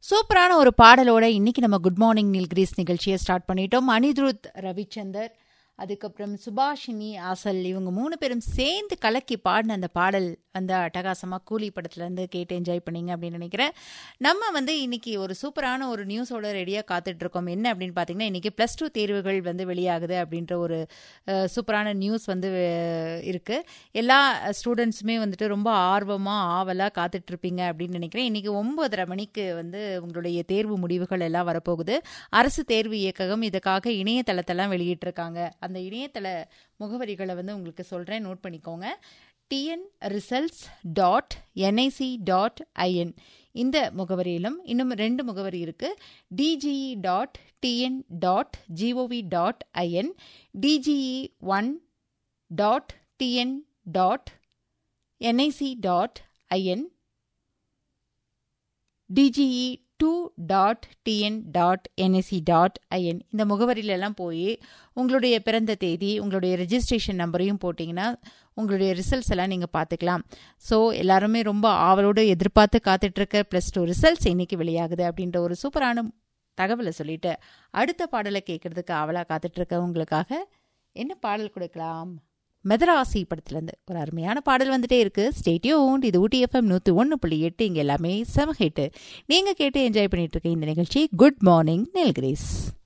சூப்பரான ஒரு பாடலோட இன்னைக்கு நம்ம குட் மார்னிங் நீல்கிரீஸ் நிகழ்ச்சியை ஸ்டார்ட் பண்ணிட்டோம் அனிருத் ரவிச்சந்தர் அதுக்கப்புறம் சுபாஷினி ஆசல் இவங்க மூணு பேரும் சேர்ந்து கலக்கி பாடின அந்த பாடல் வந்து அட்டகாசமாக கூலி படத்துலேருந்து கேட்டு என்ஜாய் பண்ணீங்க அப்படின்னு நினைக்கிறேன் நம்ம வந்து இன்னைக்கு ஒரு சூப்பரான ஒரு நியூஸோட ரெடியாக காத்துட்ருக்கோம் என்ன அப்படின்னு பார்த்தீங்கன்னா இன்னைக்கு ப்ளஸ் டூ தேர்வுகள் வந்து வெளியாகுது அப்படின்ற ஒரு அஹ், சூப்பரான நியூஸ் வந்து அஹ், இருக்கு எல்லா ஸ்டூடெண்ட்ஸுமே வந்துட்டு ரொம்ப ஆர்வமாக ஆவலாக காத்துட்ருப்பீங்க அப்படின்னு நினைக்கிறேன் இன்னைக்கு ஒன்பதரை மணிக்கு வந்து உங்களுடைய தேர்வு முடிவுகள் எல்லாம் வரப்போகுது அரசு தேர்வு இயக்ககம் இதுக்காக இணையதளத்தெல்லாம் வெளியிட்டிருக்காங்க அந்த இணையதள முகவரிகளை வந்து உங்களுக்கு சொல்கிறேன் நோட் பண்ணிக்கோங்க TN results dot NIC dot IN இந்த முகவரியிலும் இன்னும் ரெண்டு முகவரி இருக்கு DGE dot TN dot GOV dot IN DGE one dot TN dot NIC dot IN DGE two dot TN dot NSC dot IN இந்த முகவரியிலெல்லாம் போய் உங்களுடைய பிறந்த தேதி உங்களுடைய ரெஜிஸ்ட்ரேஷன் நம்பரையும் போட்டிங்கன்னா உங்களுடைய ரிசல்ட்ஸ் எல்லாம் நீங்கள் பார்த்துக்கலாம் ஸோ எல்லாருமே ரொம்ப ஆவலோடு எதிர்பார்த்து காத்துட்ருக்க ப்ளஸ் டூ ரிசல்ட்ஸ் இன்னைக்கு வெளியாகுது அப்படின்ற ஒரு சூப்பரான தகவலை சொல்லிட்டு அடுத்த பாடலை கேட்கறதுக்கு ஆவலாக காத்துட்ருக்க உங்களுக்காக என்ன பாடல் கொடுக்கலாம் மெதராசி படத்துலேருந்து ஒரு அருமையான பாடல் வந்துட்டே இருக்கு ஸ்டேட்யூன் இது ஊட்டி எஃப்எம் நூற்றி ஒன்று புள்ளி எட்டு இங்கே எல்லாமே செம ஹிட்டு நீங்கள் கேட்டு என்ஜாய் பண்ணிட்டு இருக்க இந்த நிகழ்ச்சி குட் மார்னிங் நெல்கிரேஸ்